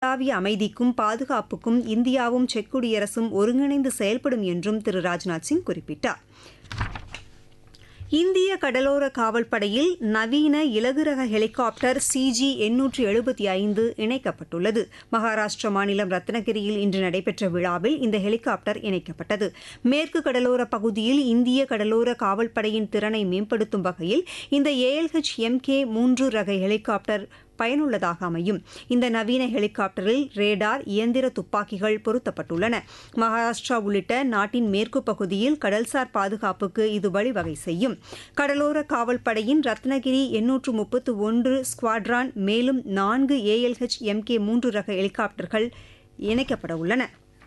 உலகளாவிய அமைதிக்கும் பாதுகாப்புக்கும் இந்தியாவும் செக் குடியரசும் ஒருங்கிணைந்து செயல்படும் என்றும் திரு ராஜ்நாத் சிங் குறிப்பிட்டார் இந்திய கடலோர காவல்படையில் நவீன இலகு ரக ஹெலிகாப்டர் சிஜி எண்ணூற்று எழுபத்தி ஐந்து இணைக்கப்பட்டுள்ளது மகாராஷ்டிர மாநிலம் ரத்னகிரியில் இன்று நடைபெற்ற விழாவில் இந்த ஹெலிகாப்டர் இணைக்கப்பட்டது மேற்கு கடலோர பகுதியில் இந்திய கடலோர காவல்படையின் திறனை மேம்படுத்தும் வகையில் இந்த ஏஎல்ஹெச் எம்கே மூன்று ரக ஹெலிகாப்டர் பயனுள்ளதாக அமையும் இந்த நவீன ஹெலிகாப்டரில் ரேடார் இயந்திர துப்பாக்கிகள் பொருத்தப்பட்டுள்ளன மகாராஷ்டிரா உள்ளிட்ட நாட்டின் மேற்கு பகுதியில் கடல்சார் பாதுகாப்புக்கு இது வழிவகை செய்யும் கடலோர காவல்படையின் ரத்னகிரி எண்ணூற்று முப்பத்து ஒன்று ஸ்குவாட்ரான் மேலும் நான்கு ஏஎல்ஹெச் எம்கே மூன்று ரக ஹெலிகாப்டர்கள் இணைக்கப்பட உள்ளன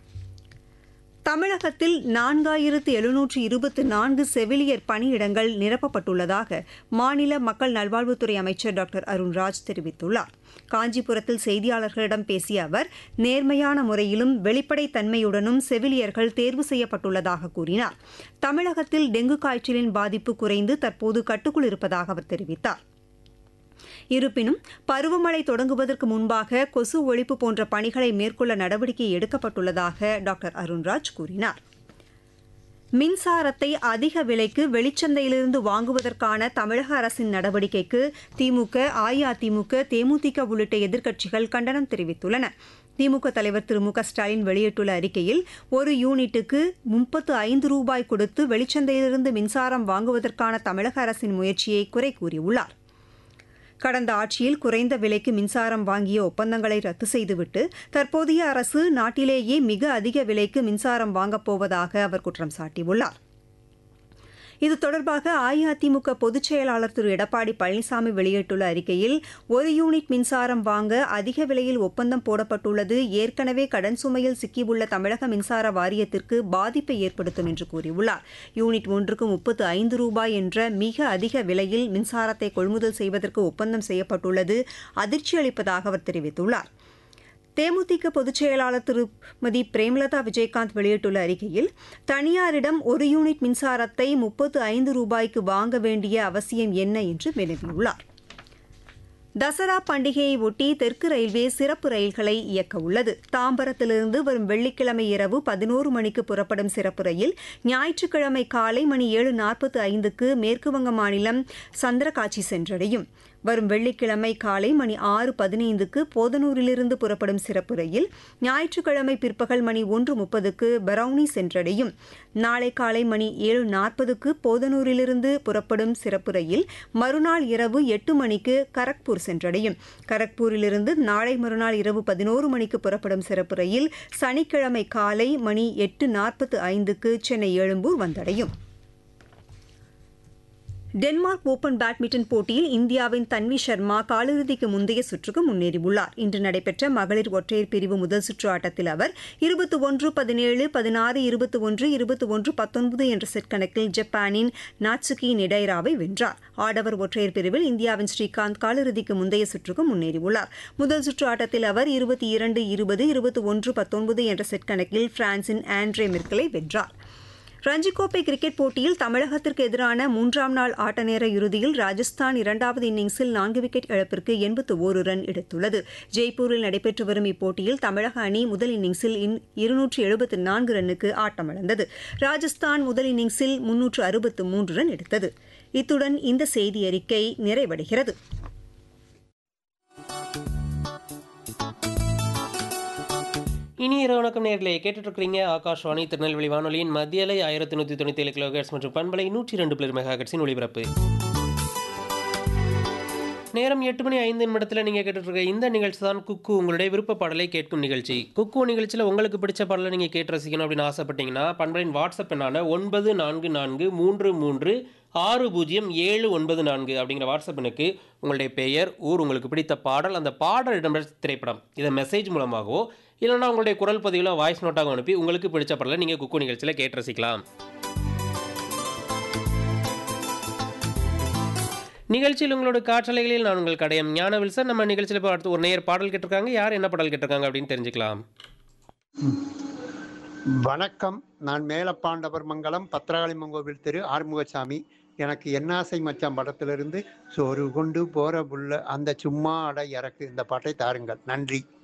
தமிழகத்தில் நான்காயிரத்து எழுநூற்று இருபத்து நான்கு செவிலியர் பணியிடங்கள் நிரப்பப்பட்டுள்ளதாக மாநில மக்கள் நல்வாழ்வுத்துறை அமைச்சர் டாக்டர் அருண்ராஜ் தெரிவித்துள்ளார் காஞ்சிபுரத்தில் செய்தியாளர்களிடம் பேசிய அவர் நேர்மையான முறையிலும் வெளிப்படைத்தன்மையுடனும் செவிலியர்கள் தேர்வு செய்யப்பட்டுள்ளதாக கூறினார் தமிழகத்தில் டெங்கு காய்ச்சலின் பாதிப்பு குறைந்து தற்போது கட்டுக்குள் இருப்பதாக அவர் தெரிவித்தார் இருப்பினும் பருவமழை தொடங்குவதற்கு முன்பாக கொசு ஒழிப்பு போன்ற பணிகளை மேற்கொள்ள நடவடிக்கை எடுக்கப்பட்டுள்ளதாக டாக்டர் அருண்ராஜ் கூறினார் மின்சாரத்தை அதிக விலைக்கு வெளிச்சந்தையிலிருந்து வாங்குவதற்கான தமிழக அரசின் நடவடிக்கைக்கு திமுக அஇஅதிமுக தேமுதிக உள்ளிட்ட எதிர்க்கட்சிகள் கண்டனம் தெரிவித்துள்ளன திமுக தலைவர் திரு மு க ஸ்டாலின் வெளியிட்டுள்ள அறிக்கையில் ஒரு யூனிட்டுக்கு முப்பத்து ஐந்து ரூபாய் கொடுத்து வெளிச்சந்தையிலிருந்து மின்சாரம் வாங்குவதற்கான தமிழக அரசின் முயற்சியை குறை கூறியுள்ளார் கடந்த ஆட்சியில் குறைந்த விலைக்கு மின்சாரம் வாங்கிய ஒப்பந்தங்களை ரத்து செய்துவிட்டு தற்போதைய அரசு நாட்டிலேயே மிக அதிக விலைக்கு மின்சாரம் வாங்கப் போவதாக அவர் குற்றம் சாட்டியுள்ளார் இது தொடர்பாக அஇஅதிமுக பொதுச் செயலாளர் திரு எடப்பாடி பழனிசாமி வெளியிட்டுள்ள அறிக்கையில் ஒரு யூனிட் மின்சாரம் வாங்க அதிக விலையில் ஒப்பந்தம் போடப்பட்டுள்ளது ஏற்கனவே கடன் சுமையில் சிக்கியுள்ள தமிழக மின்சார வாரியத்திற்கு பாதிப்பை ஏற்படுத்தும் என்று கூறியுள்ளார் யூனிட் ஒன்றுக்கு முப்பத்து ஐந்து ரூபாய் என்ற மிக அதிக விலையில் மின்சாரத்தை கொள்முதல் செய்வதற்கு ஒப்பந்தம் செய்யப்பட்டுள்ளது அதிர்ச்சி அளிப்பதாக அவர் தெரிவித்துள்ளார் தேமுதிக பொதுச் செயலாளர் திருமதி பிரேமலதா விஜயகாந்த் வெளியிட்டுள்ள அறிக்கையில் தனியாரிடம் ஒரு யூனிட் மின்சாரத்தை முப்பத்து ஐந்து ரூபாய்க்கு வாங்க வேண்டிய அவசியம் என்ன என்று வினவியுள்ளார் தசரா பண்டிகையை ஒட்டி தெற்கு ரயில்வே சிறப்பு ரயில்களை இயக்க உள்ளது தாம்பரத்திலிருந்து வரும் வெள்ளிக்கிழமை இரவு பதினோரு மணிக்கு புறப்படும் சிறப்பு ரயில் ஞாயிற்றுக்கிழமை காலை மணி ஏழு நாற்பத்து ஐந்துக்கு மேற்குவங்க மாநிலம் சந்திரகாட்சி சென்றடையும் வரும் வெள்ளிக்கிழமை காலை மணி ஆறு பதினைந்துக்கு போதனூரிலிருந்து புறப்படும் சிறப்பு ரயில் ஞாயிற்றுக்கிழமை பிற்பகல் மணி ஒன்று முப்பதுக்கு பரௌனி சென்றடையும் நாளை காலை மணி ஏழு நாற்பதுக்கு போதனூரிலிருந்து புறப்படும் சிறப்பு ரயில் மறுநாள் இரவு எட்டு மணிக்கு கரக்பூர் சென்றடையும் கரக்பூரிலிருந்து நாளை மறுநாள் இரவு பதினோரு மணிக்கு புறப்படும் சிறப்பு ரயில் சனிக்கிழமை காலை மணி எட்டு நாற்பத்து ஐந்துக்கு சென்னை எழும்பூர் வந்தடையும் டென்மார்க் ஓபன் பேட்மிண்டன் போட்டியில் இந்தியாவின் தன்வி சர்மா காலிறுதிக்கு முந்தைய சுற்றுக்கு முன்னேறியுள்ளார் இன்று நடைபெற்ற மகளிர் ஒற்றையர் பிரிவு முதல் சுற்று ஆட்டத்தில் அவர் இருபத்தி ஒன்று பதினேழு பதினாறு இருபத்தி ஒன்று இருபத்தி ஒன்று பத்தொன்பது என்ற செட் கணக்கில் ஜப்பானின் நாட்சுகி நிடைராவை வென்றார் ஆடவர் ஒற்றையர் பிரிவில் இந்தியாவின் ஸ்ரீகாந்த் காலிறுதிக்கு முந்தைய சுற்றுக்கு முன்னேறியுள்ளார் முதல் சுற்று ஆட்டத்தில் அவர் இருபத்தி இரண்டு இருபது இருபத்தி ஒன்று பத்தொன்பது என்ற செட் கணக்கில் பிரான்சின் ஆண்ட்ரே மிர்கலை வென்றார் ரஞ்சிக்கோப்பை கிரிக்கெட் போட்டியில் தமிழகத்திற்கு எதிரான மூன்றாம் நாள் ஆட்ட நேர இறுதியில் ராஜஸ்தான் இரண்டாவது இன்னிங்ஸில் நான்கு விக்கெட் இழப்பிற்கு எண்பத்து ஓரு ரன் எடுத்துள்ளது ஜெய்ப்பூரில் நடைபெற்று வரும் இப்போட்டியில் தமிழக அணி முதல் இன்னிங்ஸில் இருநூற்று எழுபத்து நான்கு ரன்னுக்கு ஆட்டமிழந்தது ராஜஸ்தான் முதல் இன்னிங்ஸில் முன்னூற்று அறுபத்து மூன்று ரன் எடுத்தது இத்துடன் இந்த செய்தி அறிக்கை நிறைவடைகிறது இனி இரவு வணக்கம் நேர்களே கேட்டுட்டு இருக்கிறீங்க ஆகாஷ்வாணி திருநெல்வேலி வானொலியின் மத்தியலை ஆயிரத்தி நூற்றி தொண்ணூற்றி ஏழு கிலோஹெட்ஸ் மற்றும் பண்பலை நூற்றி ரெண்டு பிளர் மெகாஹெட்ஸின் ஒளிபரப்பு நேரம் எட்டு மணி ஐந்து நிமிடத்தில் நீங்கள் கேட்டுட்ருக்க இந்த நிகழ்ச்சி தான் குக்கு உங்களுடைய விருப்ப பாடலை கேட்கும் நிகழ்ச்சி குக்கு நிகழ்ச்சியில் உங்களுக்கு பிடிச்ச பாடலை நீங்கள் கேட்டு ரசிக்கணும் அப்படின்னு ஆசைப்பட்டீங்கன்னா பண்பலின் வாட்ஸ்அப் எண்ணான ஒன்பது நான்கு நான்கு மூன்று மூன்று ஆறு பூஜ்ஜியம் ஏழு ஒன்பது நான்கு அப்படிங்கிற வாட்ஸ்அப் எண்ணுக்கு உங்களுடைய பெயர் ஊர் உங்களுக்கு பிடித்த பாடல் அந்த பாடல் இடம்பெற்ற திரைப்படம் இதை மெசேஜ் மூலமாகவோ இல்லைன்னா உங்களுடைய குரல் பதிவில் வாய்ஸ் நோட்டாக அனுப்பி உங்களுக்கு பிடிச்ச பாடலை நீங்கள் குக்கு நிகழ்ச்சியில் கேட்டு ரசிக்கலாம் நிகழ்ச்சியில் உங்களோட காற்றலைகளில் நான் உங்கள் கடையம் ஞான வில்சன் நம்ம நிகழ்ச்சியில் இப்போ அடுத்து ஒரு நேர் பாடல் கேட்டிருக்காங்க யார் என்ன பாடல் கேட்டிருக்காங்க அப்படின்னு தெரிஞ்சுக்கலாம் வணக்கம் நான் மேலப்பாண்டவர் மங்கலம் பத்திரகாளி மங்கோவில் திரு ஆறுமுகசாமி எனக்கு என்னாசை மச்சான் படத்திலிருந்து சோறு கொண்டு போற புள்ள அந்த சும்மா அடை இறக்கு இந்த பாட்டை தாருங்கள் நன்றி